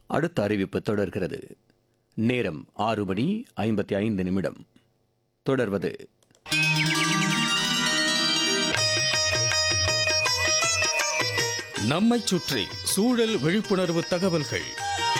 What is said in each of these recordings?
அடுத்த அறிவிப்பு தொடர்கிறது நேரம் ஆறு மணி ஐம்பத்தி ஐந்து நிமிடம் தொடர்வது நம்மைச் சுற்றி சூழல் விழிப்புணர்வு தகவல்கள்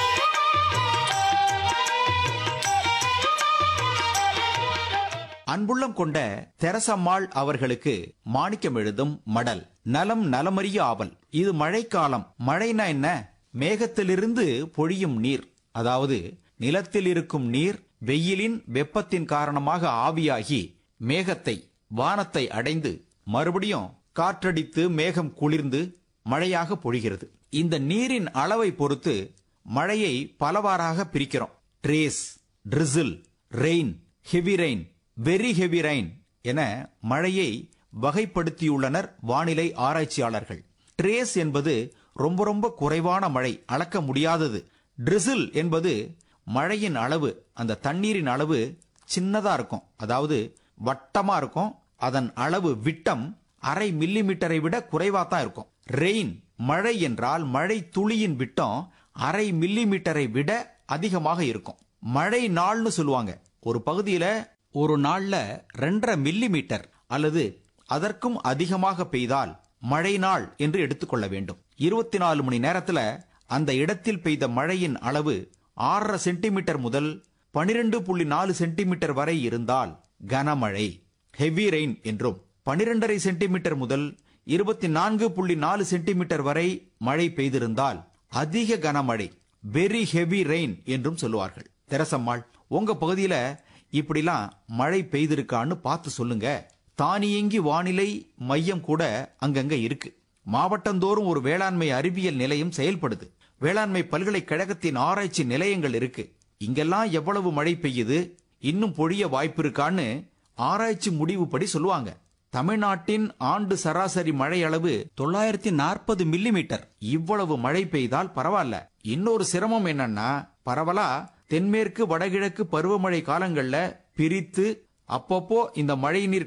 அன்புள்ளம் கொண்ட தெரசம்மாள் அவர்களுக்கு மாணிக்கம் எழுதும் மடல் நலம் நலமறிய ஆவல் இது மழைக்காலம் மழைனா என்ன மேகத்திலிருந்து பொழியும் நீர் அதாவது நிலத்தில் இருக்கும் நீர் வெயிலின் வெப்பத்தின் காரணமாக ஆவியாகி மேகத்தை வானத்தை அடைந்து மறுபடியும் காற்றடித்து மேகம் குளிர்ந்து மழையாக பொழிகிறது இந்த நீரின் அளவை பொறுத்து மழையை பலவாறாக பிரிக்கிறோம் trace drizzle rain heavy rain very heavy rain என மழையை வகைப்படுத்தியுள்ளனர் வானிலை ஆராய்ச்சியாளர்கள் ட்ரேஸ் என்பது ரொம்ப ரொம்ப குறைவான மழை அளக்க முடியாதது ட்ரிசில் என்பது மழையின் அளவு அந்த தண்ணீரின் அளவு சின்னதா இருக்கும் அதாவது வட்டமா இருக்கும் அதன் அளவு விட்டம் அரை மில்லி மீட்டரை விட குறைவா தான் இருக்கும் ரெயின் மழை என்றால் மழை துளியின் விட்டம் அரை மில்லி மீட்டரை விட அதிகமாக இருக்கும் மழை நாள்னு சொல்லுவாங்க ஒரு பகுதியில ஒரு நாள்ல ரெண்டரை மில்லி மீட்டர் அல்லது அதற்கும் அதிகமாக பெய்தால் மழை நாள் என்று எடுத்துக்கொள்ள வேண்டும் இருபத்தி நாலு மணி நேரத்துல அந்த இடத்தில் பெய்த மழையின் அளவு ஆறரை சென்டிமீட்டர் முதல் பனிரெண்டு புள்ளி நாலு சென்டிமீட்டர் வரை இருந்தால் கனமழை ஹெவி ரெயின் என்றும் பனிரெண்டரை சென்டிமீட்டர் முதல் இருபத்தி நான்கு புள்ளி நாலு சென்டிமீட்டர் வரை மழை பெய்திருந்தால் அதிக கனமழை வெரி ஹெவி ரெயின் என்றும் சொல்லுவார்கள் தெரசம்மாள் உங்க பகுதியில இப்படிலாம் மழை பெய்திருக்கான்னு பார்த்து சொல்லுங்க தானியங்கி வானிலை மையம் கூட அங்கங்க இருக்கு மாவட்டந்தோறும் ஒரு வேளாண்மை அறிவியல் நிலையம் செயல்படுது வேளாண்மை பல்கலைக்கழகத்தின் ஆராய்ச்சி நிலையங்கள் இருக்கு இங்கெல்லாம் எவ்வளவு மழை பெய்யுது இன்னும் பொழிய வாய்ப்பு இருக்கான்னு ஆராய்ச்சி முடிவுப்படி சொல்லுவாங்க தமிழ்நாட்டின் ஆண்டு சராசரி மழை அளவு தொள்ளாயிரத்தி நாற்பது மில்லிமீட்டர் இவ்வளவு மழை பெய்தால் பரவாயில்ல இன்னொரு சிரமம் என்னன்னா பரவலா தென்மேற்கு வடகிழக்கு பருவமழை காலங்கள்ல பிரித்து அப்பப்போ இந்த மழைநீர்